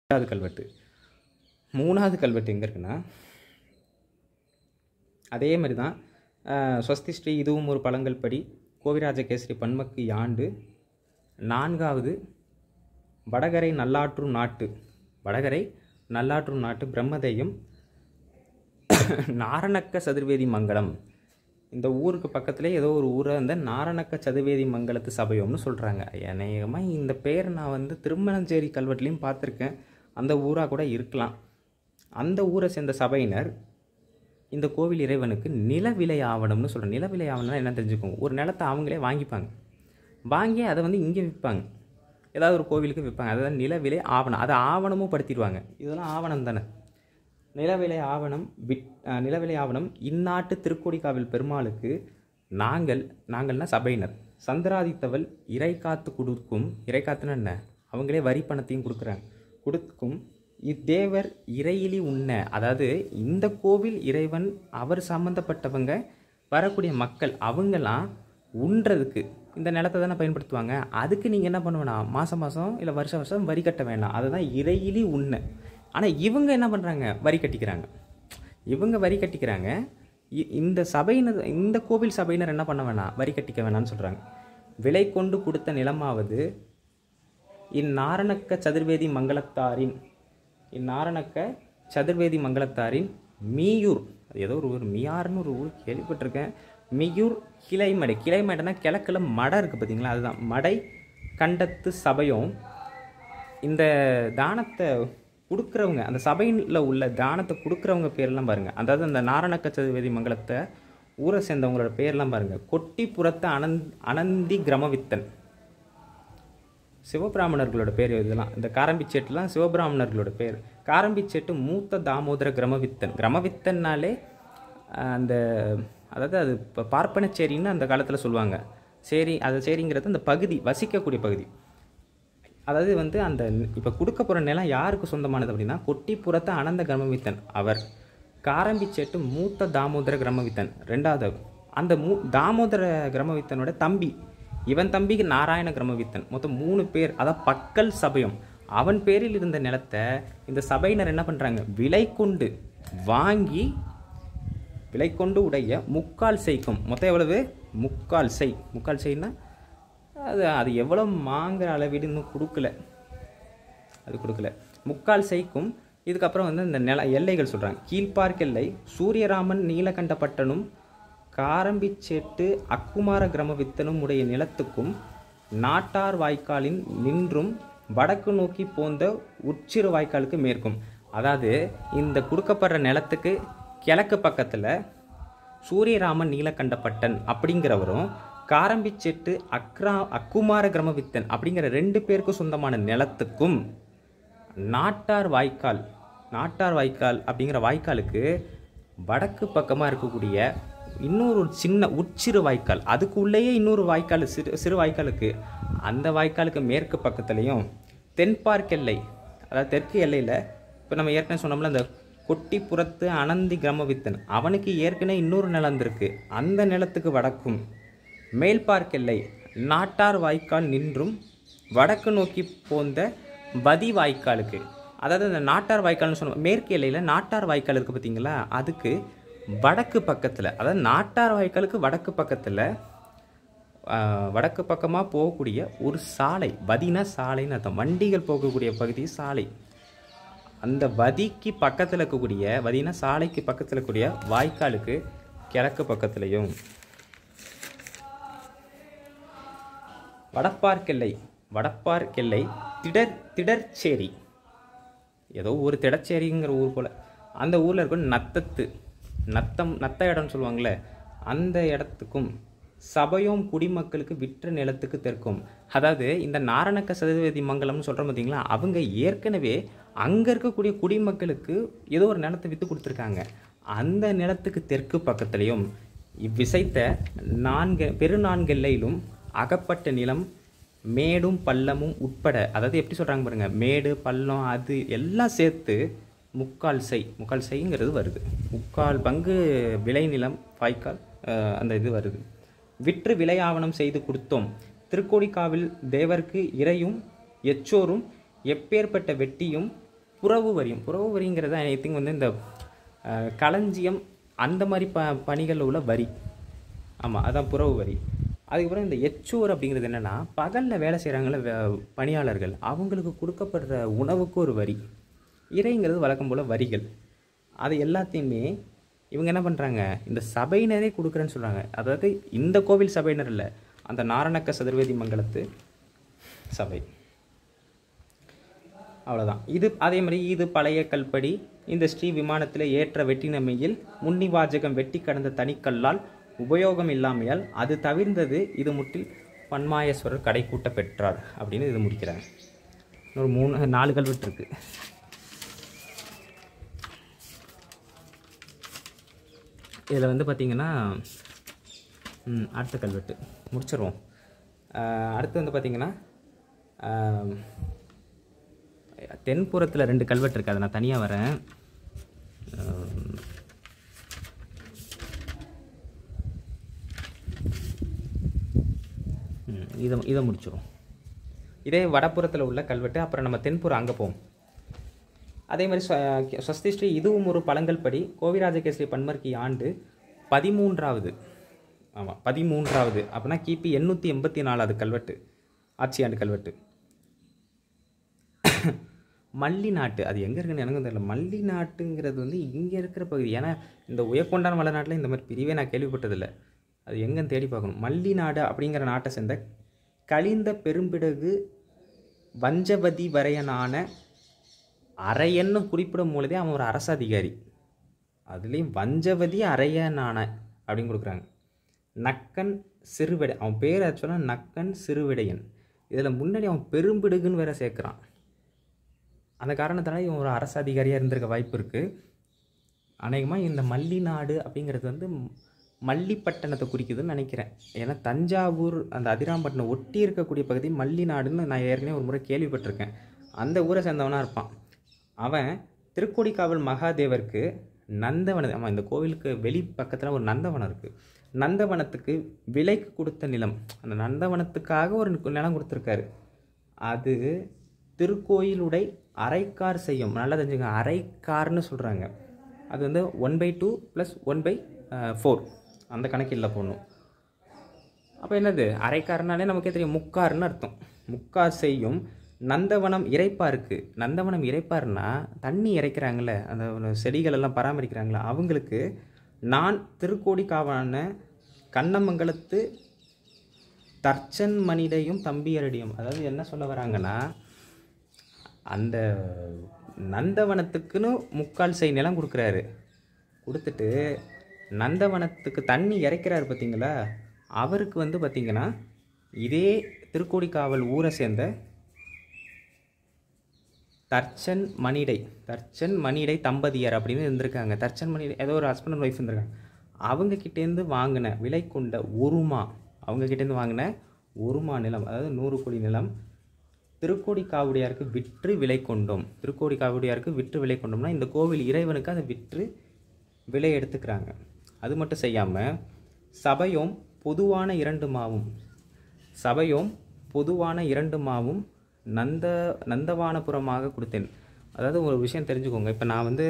ரெண்டாவது கல்வெட்டு மூணாவது கல்வெட்டு எங்கே இருக்குன்னா அதே மாதிரி தான் அஹ், ஸ்வஸ்தி ஸ்ரீ இதுவும் ஒரு பழங்கள் படி கோவிராஜ கேசரி பன்மக்கு ஆண்டு நான்காவது வடகரை நல்லாற்றும் நாட்டு வடகரை நல்லாற்றும் நாட்டு பிரம்மதேயம் நாரணக்க சதுர்வேதி மங்கலம் இந்த ஊருக்கு பக்கத்திலே ஏதோ ஒரு ஊரை வந்து நாரணக்க சதுர்வேதி மங்கலத்து சபையோம்னு சொல்கிறாங்க அநேகமாக இந்த பேர் நான் வந்து திருமணஞ்சேரி கல்வெட்டுலேயும் பார்த்துருக்கேன் அந்த ஊராக கூட இருக்கலாம் அந்த ஊரை சேர்ந்த சபையினர் இந்த கோவில் இறைவனுக்கு நிலவிலை ஆவணம்னு சொல்கிறேன் நிலவிலை ஆவணம்னா என்ன தெரிஞ்சுக்கோங்க ஒரு நிலத்தை அவங்களே வாங்கிப்பாங்க வாங்கி அதை வந்து இங்கே விற்பாங்க ஏதாவது ஒரு கோவிலுக்கு விற்பாங்க அதுதான் நிலவிலை ஆவணம் அதை ஆவணமும் படுத்திடுவாங்க இதெல்லாம் ஆவணம் தானே நிலவிலை ஆவணம் விட் அஹ், நிலவிலை ஆவணம் இந்நாட்டு திருக்கோடிக்காவில் பெருமாளுக்கு நாங்கள் நாங்கள்னா சபையினர் சந்திராதித்தவள் இறை காத்து கொடுக்கும் இறை காத்துனா என்ன அவங்களே வரி பணத்தையும் கொடுக்குறாங்க கொடுக்கும் இத்தேவர் இறையிலி உண்ண அதாவது இந்த கோவில் இறைவன் அவர் சம்மந்தப்பட்டவங்க வரக்கூடிய மக்கள் அவங்கெல்லாம் உண்றதுக்கு இந்த நிலத்தை தானே பயன்படுத்துவாங்க அதுக்கு நீங்கள் என்ன பண்ண வேணாம் மாதம் மாதம் இல்லை வருஷம் வருஷம் வரி கட்ட வேண்டாம் அதுதான் இறையிலி உண்ண ஆனால் இவங்க என்ன பண்ணுறாங்க வரி கட்டிக்கிறாங்க இவங்க வரி கட்டிக்கிறாங்க இ- இந்த சபையினர் இந்த கோவில் சபையினர் என்ன பண்ண வேணாம் வரி கட்டிக்க வேணாம்னு சொல்கிறாங்க விலை கொண்டு கொடுத்த நிலமாவது இந்நாரணக்க சதுர்வேதி மங்களத்தாரின் இந்நாரணக்க சதுர்வேதி மங்களத்தாரின் மீயூர் அது ஏதோ ஒரு ஊர் மியார்னு ஒரு ஊர் கேள்விப்பட்டிருக்கேன் மியூர் கிளைமடை கிளைமடைனா கிழக்குல மடை இருக்குது பார்த்தீங்களா அதுதான் மடை கண்டத்து சபையும் இந்த தானத்தை கொடுக்குறவங்க அந்த சபையில் உள்ள தானத்தை கொடுக்குறவங்க பேர்லாம் பாருங்க அதாவது அந்த நாரணக்க சதுர்வேதி மங்கலத்தை ஊரை சேர்ந்தவங்களோட பேர்லாம் பாருங்க கொட்டிப்புறத்த அனந்த் அனந்தி கிரமவித்தன் சிவபிராமணர்களோட பேர் இதெல்லாம் இந்த காரம்பிச்சேட்டுலாம் சிவபிராமணர்களோட பேர் காரம்பிச்சேட்டு மூத்த தாமோதர கிரமவித்தன் கிரமவித்தன்னாலே ஆஹ், அந்த அதாவது அது இப்போ பார்ப்பனச்சேரின்னு அந்த காலத்தில் சொல்லுவாங்க சேரி அது சேரிங்கிறது அந்த பகுதி வசிக்கக்கூடிய பகுதி அதாவது வந்து அந்த இப்போ கொடுக்க போகிற நிலம் யாருக்கு சொந்தமானது அப்படின்னா கொட்டிப்புறத்த அனந்த கிரமவித்தன் அவர் காரம்பிச்சேட்டு மூத்த தாமோதர கிரமவித்தன் ரெண்டாவது அந்த மூ தாமோதர கிரமவித்தனோட தம்பி இவன் தம்பிக்கு நாராயண கிரமவித்தன் மொத்தம் மூணு பேர் அதான் பக்கல் சபையம் அவன் பேரில் இருந்த நிலத்தை இந்த சபையினர் என்ன பண்ணுறாங்க விலை கொண்டு வாங்கி விலை கொண்டு உடைய முக்கால் செய்க்கும் மொத்தம் எவ்வளவு முக்கால் செய் முக்கால் செய்னா அது அது எவ்வளோ மாங்கிற அளவீடு இன்னும் கொடுக்கல அது கொடுக்கல முக்கால் செய்க்கும் இதுக்கப்புறம் வந்து இந்த நில எல்லைகள் சொல்கிறாங்க கீழ்ப்பார்க் எல்லை சூரியராமன் நீலகண்டப்பட்டனும் காரம்பிச்சேட்டு அக்குமார கிரமவித்தனும் உடைய நிலத்துக்கும் நாட்டார் வாய்க்காலின் நின்றும் வடக்கு நோக்கி போந்த உட்சிறு வாய்க்காலுக்கு மேற்கும் அதாவது இந்த கொடுக்கப்படுற நிலத்துக்கு கிழக்கு பக்கத்தில் சூரியராமன் நீலகண்டப்பட்டன் அப்படிங்கிறவரும் காரம்பிச்செட்டு அக்ரா அக்குமார கிரமவித்தன் அப்படிங்கிற ரெண்டு பேருக்கு சொந்தமான நிலத்துக்கும் நாட்டார் வாய்க்கால் நாட்டார் வாய்க்கால் அப்படிங்கிற வாய்க்காலுக்கு வடக்கு பக்கமாக இருக்கக்கூடிய இன்னொரு ஒரு சின்ன உட்சிறு வாய்க்கால் அதுக்கு உள்ளேயே இன்னொரு வாய்க்கால் சிறு சிறு வாய்க்காலுக்கு அந்த வாய்க்காலுக்கு மேற்கு பக்கத்துலேயும் தென்பார்க் எல்லை அதாவது தெற்கு எல்லையில் இப்போ நம்ம ஏற்கனவே சொன்னோம்ல அந்த கொட்டிப்புறத்து அனந்தி கிரமவித்தன் அவனுக்கு ஏற்கனவே இன்னொரு நிலம் இருக்கு அந்த நிலத்துக்கு வடக்கும் மேல்பார்க் எல்லை நாட்டார் வாய்க்கால் நின்றும் வடக்கு நோக்கி போந்த வதி வாய்க்காலுக்கு அதாவது அந்த நாட்டார் வாய்க்கால்னு சொன்ன மேற்கு எல்லையில் நாட்டார் வாய்க்கால் இருக்குது பார்த்தீங்களா அதுக்கு வடக்கு பக்கத்தில் அதாவது நாட்டார் வாய்க்காலுக்கு வடக்கு பக்கத்தில் ஆஹ், வடக்கு பக்கமாக போகக்கூடிய ஒரு சாலை வதினா சாலைன்னு அர்த்தம் வண்டிகள் போகக்கூடிய பகுதி சாலை அந்த வதிக்கு பக்கத்தில் இருக்கக்கூடிய வதினா சாலைக்கு பக்கத்தில் இருக்கக்கூடிய வாய்க்காலுக்கு கிழக்கு பக்கத்துலேயும் வடப்பார்க்கெல்லை வடப்பார்க்கெல்லை திடர் திடர்ச்சேரி ஏதோ ஒரு திடச்சேரிங்கிற ஊர் போல் அந்த ஊரில் இருக்க நத்தத்து நத்தம் நத்த இடம்னு சொல்லுவாங்கள்ல அந்த இடத்துக்கும் சபையோம் குடிமக்களுக்கு விற்ற நிலத்துக்கு தெற்கும் அதாவது இந்த நாரணக்க சதுர்வேதி மங்கலம்னு சொல்கிறோம் பார்த்தீங்களா அவங்க ஏற்கனவே அங்கே இருக்கக்கூடிய குடிமக்களுக்கு ஏதோ ஒரு நிலத்தை விற்று கொடுத்துருக்காங்க அந்த நிலத்துக்கு தெற்கு பக்கத்துலேயும் இவ்விசைத்த நான்கு பெருநான்கெல்லையிலும் அகப்பட்ட நிலம் மேடும் பள்ளமும் உட்பட அதாவது எப்படி சொல்கிறாங்க பாருங்க மேடு பள்ளம் அது எல்லாம் சேர்த்து முக்கால் செய் முக்கால் செய்ங்கிறது வருது முக்கால் பங்கு விளைநிலம் வாய்க்கால் அஹ், அந்த இது வருது விற்று விளையாவணம் செய்து கொடுத்தோம் திருக்கோடிக்காவில் தேவர்க்கு இறையும் எச்சோரும் எப்பேற்பட்ட வெட்டியும் புறவு வரியும் புறவு வரிங்கிறது ஐ திங்க் வந்து இந்த அஹ், களஞ்சியம் அந்த மாதிரி ப பணிகளில் உள்ள வரி ஆமாம் அதான் புறவு வரி அதுக்கப்புறம் இந்த எச்சோர் அப்படிங்கிறது என்னென்னா பகலில் வேலை செய்கிறாங்கள பணியாளர்கள் அவங்களுக்கு கொடுக்கப்படுற உணவுக்கு ஒரு வரி இறைங்கிறது வழக்கம் போல் வரிகள் அது எல்லாத்தையுமே இவங்க என்ன பண்ணுறாங்க இந்த சபையினரே கொடுக்குறேன்னு சொல்கிறாங்க அதாவது இந்த கோவில் சபையினர் இல்லை அந்த நாரணக்க சதுர்வேதி மங்கலத்து சபை அவ்வளோதான் இது அதே மாதிரி இது பழைய கல்படி இந்த ஸ்ரீ விமானத்தில் ஏற்ற வெட்டினமையில் முன்னி வாஜகம் வெட்டி கடந்த தனிக்கல்லால் உபயோகம் இல்லாமையால் அது தவிர்ந்தது இது முட்டில் பன்மாயேஸ்வரர் கடை கூட்ட பெற்றார் அப்படின்னு இது முடிக்கிறாங்க இன்னொரு மூணு நாலு கல்வெட்டு இருக்கு இதில் வந்து பார்த்திங்கன்னா ம், அடுத்த கல்வெட்டு முடிச்சிருவோம் ஆஹ், அடுத்து வந்து பார்த்திங்கன்னா ஆஹ், தென்புறத்தில் ரெண்டு கல்வெட்டு இருக்குது அதை நான் தனியாக வரேன் ஆஹ், ம், இதை இதை முடிச்சிடும் இதே வடப்புறத்தில் உள்ள கல்வெட்டு அப்புறம் நம்ம தென்புறம் அங்கே போவோம் அதே மாதிரி ஸ்வ- ஸ்வஸ்தி ஸ்ரீ இதுவும் ஒரு பழங்கள் படி கோவிராஜகேசரி பன்மர்க்கி ஆண்டு பதிமூன்றாவது ஆமாம் பதிமூன்றாவது அப்படின்னா கிபி எண்ணூற்றி எண்பத்தி நாலாவது கல்வெட்டு ஆட்சி ஆண்டு கல்வெட்டு மல்லி நாட்டு அது எங்கே இருக்குன்னு எனக்கும் தெரியல மல்லி நாட்டுங்கிறது வந்து இங்கே இருக்கிற பகுதி ஏன்னா இந்த உயர்கொண்டான் மலைநாட்டில் இந்த மாதிரி பிரிவே நான் கேள்விப்பட்டதில்லை அது எங்கன்னு தேடி பார்க்கணும் மல்லி நாடு அப்படிங்கிற நாட்டை சேர்ந்த கலிந்த பெரும்பிடகு வஞ்சவதி வரையனான அரையன்னு குறிப்பிடும் பொழுதே அவன் ஒரு அரச அதிகாரி அதுலேயும் வஞ்சவதி அரையனான அப்படின்னு கொடுக்குறாங்க நக்கன் சிறுவிடை அவன் பேர் ஆக்சுவலாக நக்கன் சிறுவிடையன் இதில் முன்னாடி அவன் பெரும்பிடுகுன்னு வேற சேர்க்குறான் அந்த காரணத்தினால இவன் ஒரு அரசு அதிகாரியாக இருந்திருக்க வாய்ப்பு இருக்குது அநேகமாக இந்த மல்லி நாடு அப்படிங்கிறது வந்து ம்- மல்லிப்பட்டணத்தை குறிக்குதுன்னு நினைக்கிறேன் ஏன்னா தஞ்சாவூர் அந்த அதிராம்பட்டினம் ஒட்டி இருக்கக்கூடிய பகுதி மல்லி நாடுன்னு நான் ஏற்கனவே ஒரு முறை கேள்விப்பட்டிருக்கேன் அந்த ஊரை சேர்ந்தவனாக இருப்பான் அவன் திருக்கோடிக்காவல் மகாதேவருக்கு நந்தவன ஆமாம் இந்த கோவிலுக்கு வெளி பக்கத்தில் ஒரு நந்தவனம் இருக்குது நந்தவனத்துக்கு விலைக்கு கொடுத்த நிலம் அந்த நந்தவனத்துக்காக ஒரு நிலம் கொடுத்துருக்காரு அது திருக்கோயிலுடை அரைக்கார் செய்யும் நல்லா தெரிஞ்சுங்க அரைக்கார்னு சொல்கிறாங்க அது வந்து one by two plus one by four அந்த கணக்கில் போடணும் அப்போ என்னது அரைக்காரனாலே நமக்கே தெரியும் முக்கார்னு அர்த்தம் முக்கார் செய்யும் நந்தவனம் இறைப்பாருக்கு நந்தவனம் இறைப்பாருன்னா தண்ணி இறைக்கிறாங்கல்ல அந்த ஒரு செடிகள் எல்லாம் பராமரிக்கிறாங்களா அவங்களுக்கு நான் திருக்கோடிக்காவான கண்ணமங்கலத்து தர்ச்சன் மணிடையும் தம்பியரடியும் அதாவது என்ன சொல்ல வராங்கன்னா அந்த நந்தவனத்துக்குன்னு முக்கால் செய் நிலம் கொடுக்குறாரு கொடுத்துட்டு நந்தவனத்துக்கு தண்ணி இறைக்கிறாரு பார்த்தீங்களா அவருக்கு வந்து பார்த்தீங்கன்னா இதே திருக்கோடிக்காவல் ஊரை சேர்ந்த தர்ச்சன் மணிடை தர்ச்சன் மணிடை தம்பதியர் அப்படின்னு இருந்திருக்காங்க தர்ச்சன் மணிடை ஏதோ ஒரு ஹஸ்பண்ட் அண்ட் ஒய்ஃப் இருந்திருக்காங்க அவங்க கிட்டேருந்து வாங்கின விலை கொண்ட ஒருமா அவங்க கிட்டேருந்து வாங்கின ஒருமா நிலம் அதாவது நூறு கோடி நிலம் திருக்கோடி காவடியாருக்கு விற்று விலை கொண்டோம் திருக்கோடி காவடியாருக்கு விற்று விலை கொண்டோம்னா இந்த கோவில் இறைவனுக்கு அதை விற்று விலை எடுத்துக்கிறாங்க அது மட்டும் செய்யாமல் சபையும் பொதுவான இரண்டு மாவும் சபையும் பொதுவான இரண்டு மாவும் நந்த நந்தவானபுரமாக கொடுத்தேன் அதாவது ஒரு விஷயம் தெரிஞ்சுக்கோங்க இப்போ நான் வந்து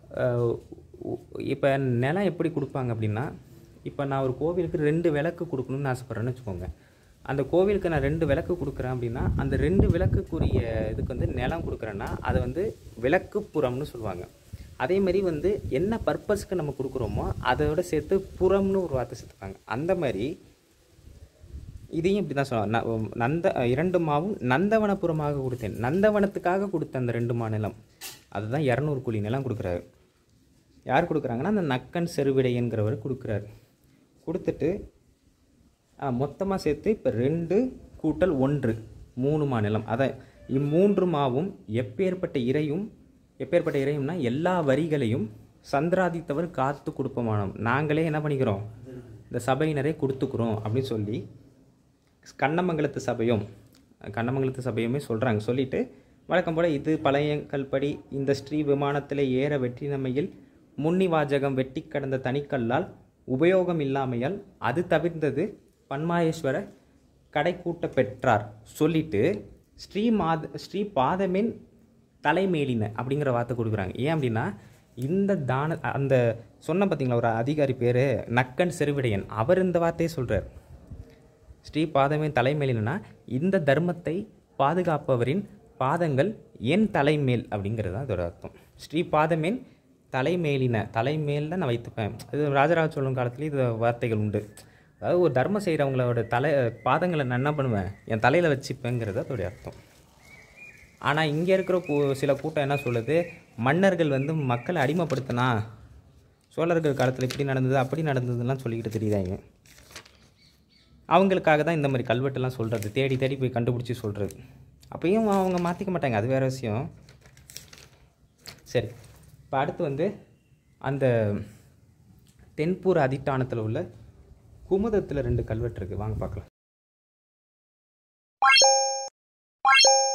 இப்போ நிலம் எப்படி கொடுப்பாங்க அப்படின்னா இப்போ நான் ஒரு கோவிலுக்கு ரெண்டு விளக்கு கொடுக்கணும்னு ஆசைப்பட்றேன்னு வச்சுக்கோங்க அந்த கோவிலுக்கு நான் ரெண்டு விளக்கு கொடுக்குறேன் அப்படின்னா அந்த ரெண்டு விளக்குக்குரிய இதுக்கு வந்து நிலம் கொடுக்குறேன்னா அதை வந்து விளக்குப்புறம்னு சொல்லுவாங்க அதே மாதிரி வந்து என்ன பர்பஸ்க்கு நம்ம கொடுக்குறோமோ அதோட சேர்த்து புறம்னு ஒரு வார்த்தை சேர்த்துப்பாங்க அந்த மாதிரி இதையும் இப்படி தான் சொல்லுவாங்க நந்த இரண்டு மாவும் நந்தவனபுரமாக கொடுத்தேன் நந்தவனத்துக்காக கொடுத்த அந்த ரெண்டு மா நிலம் அதுதான் இரநூறு குழி நிலம் கொடுக்குறாரு யார் கொடுக்குறாங்கன்னா அந்த நக்கன் செருவிடையன்கிறவர் கொடுக்குறாரு கொடுத்துட்டு மொத்தமாக சேர்த்து இப்போ ரெண்டு கூட்டல் ஒன்று மூணு மா நிலம் அதை இம்மூன்று மாவும் எப்பேற்பட்ட இறையும் எப்பேற்பட்ட இறையும்னா எல்லா வரிகளையும் சந்திராதித்தவர் காத்து கொடுப்பமானோம் நாங்களே என்ன பண்ணிக்கிறோம் இந்த சபையினரே கொடுத்துக்கிறோம் அப்படின்னு சொல்லி கண்ணமங்கலத்து சபையும் கண்ணமங்கலத்து சபையுமே சொல்கிறாங்க சொல்லிட்டு வழக்கம் போல் இது பழைய கல்படி இந்த ஸ்ரீ விமானத்தில் ஏற வெற்றினமையில் முன்னி வாஜகம் வெட்டி கடந்த தனிக்கல்லால் உபயோகம் இல்லாமையால் அது தவிர்ந்தது பன்மாயேஸ்வர கடை கூட்ட பெற்றார் சொல்லிட்டு ஸ்ரீ மாத ஸ்ரீ பாதமின் தலைமேலின அப்படிங்கிற வார்த்தை கொடுக்குறாங்க ஏன் அப்படின்னா இந்த தான அந்த சொன்ன பார்த்தீங்களா ஒரு அதிகாரி பேர் நக்கன் செருவிடையன் அவர் இந்த வார்த்தையை சொல்கிறார் ஸ்ரீ பாதமே தலைமேலினா இந்த தர்மத்தை பாதுகாப்பவரின் பாதங்கள் என் தலைமேல் அப்படிங்கிறது தான் அதோட அர்த்தம் ஸ்ரீ பாதமேன் தலைமேலின தலைமேல் தான் நான் வைத்துப்பேன் இது ராஜராஜ சோழன் காலத்துலேயும் இது வார்த்தைகள் உண்டு அதாவது ஒரு தர்மம் செய்கிறவங்களோட தலை பாதங்களை நான் என்ன பண்ணுவேன் என் தலையில் வச்சுப்பேங்கிறது அதோடைய அர்த்தம் ஆனால் இங்கே இருக்கிற கூ சில கூட்டம் என்ன சொல்லுது மன்னர்கள் வந்து மக்களை அடிமைப்படுத்தினா சோழர்கள் காலத்தில் இப்படி நடந்தது அப்படி நடந்ததுலாம் சொல்லிக்கிட்டு தெரியுதாங்க அவங்களுக்காக தான் இந்த மாதிரி கல்வெட்டெல்லாம் சொல்கிறது தேடி தேடி போய் கண்டுபிடிச்சி சொல்கிறது அப்பயும் அவங்க மாற்றிக்க மாட்டாங்க அது வேறு விஷயம் சரி இப்போ அடுத்து வந்து அந்த தென்பூர் அதிட்டானத்தில் உள்ள குமுதத்தில் ரெண்டு கல்வெட்டு இருக்குது வாங்க பார்க்கலாம்